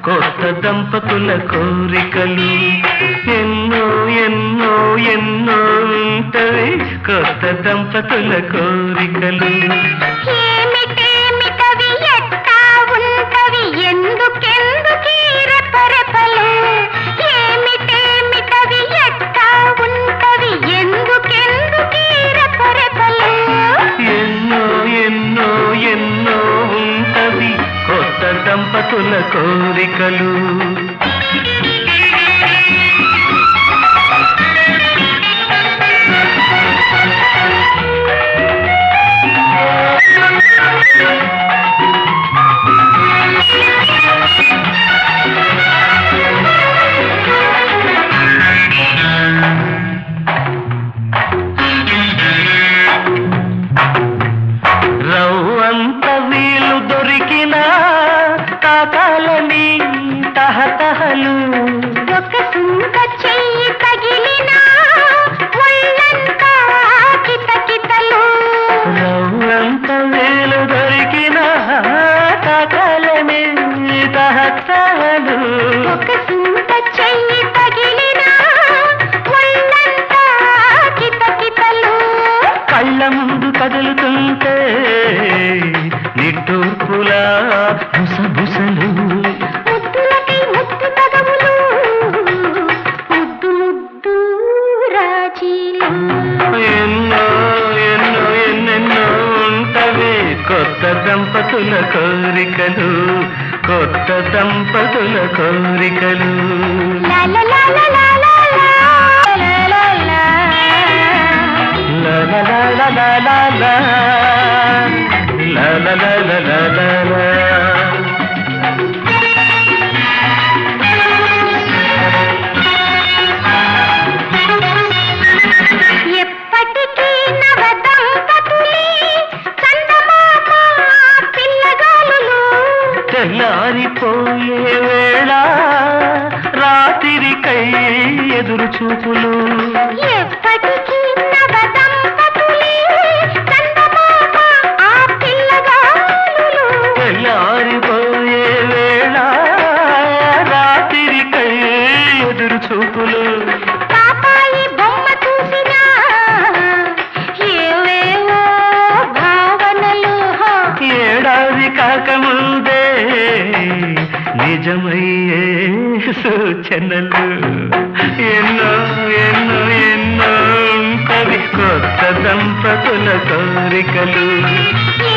కొత్త దంపతుల కోరికలు ఎన్నో ఎన్నో ఎన్నో ఉంటవి కొత్త దంపతుల కోరికలు ఏమిటేమిటవి ఎట్టా ఉంటవి ఎందుకెందుకీ రెపరెపలు ఏమిటేమిటవి ఎట్టా ఉంటవి ఎందుకెందుకీ రెపరెపలు ఎన్నో ఎన్నో ఎన్నో ఉంటవి కొత్త దంపతుల కోరికలు రవ్వంత వీలు దొరికిన తాకాలని తహతహలు ఒక సుంక చెయ్యి తగిలినా ఒళ్ళంతా కితకితలు రవ్వంత వీలు దొరికిన తాకాలని తహతహలు ఒక సుంక చెయ్యి తగిలినా ఒళ్ళంతా కితకితలు కళ్ళ ముందు కదులుతుంటే నిట్టూర్పులా బుసబుసలు ముద్దులకై ముద్దు తగవులు ముద్దు ముద్దు రాజీలు ఎన్నో ఎన్నో ఎన్నెన్నో ఉంటవి కొత్త దంపతుల కోరికలు కొత్త దంపతుల కోరికలు లా లా లా లా లా లా లా లా లా లా. లా లా లా లా లా లా లా లా లా లా లా లా లా. ఎప్పటికీ నవ దంపతులే చందమామ పిల్లగాలులు తెల్లారిపోయే వేళ రాత్రికై ఎదురు చూపులు ఎప్పటికీ నవ దంపతులే చందమామ ఆ పిల్లగాలులు తెల్లారిపోయే వేళ రాత్రికై ఎదురు చూపులు పాపాయి బొమ్మ చూసినా ఏవేవో భావనలు హో. ఏడాది కాకముందే నిజమయ్యే సూచనలు ఎన్నో ఎన్నో ఎన్నో ఉంటవి కొత్త దంపతుల కోరికలు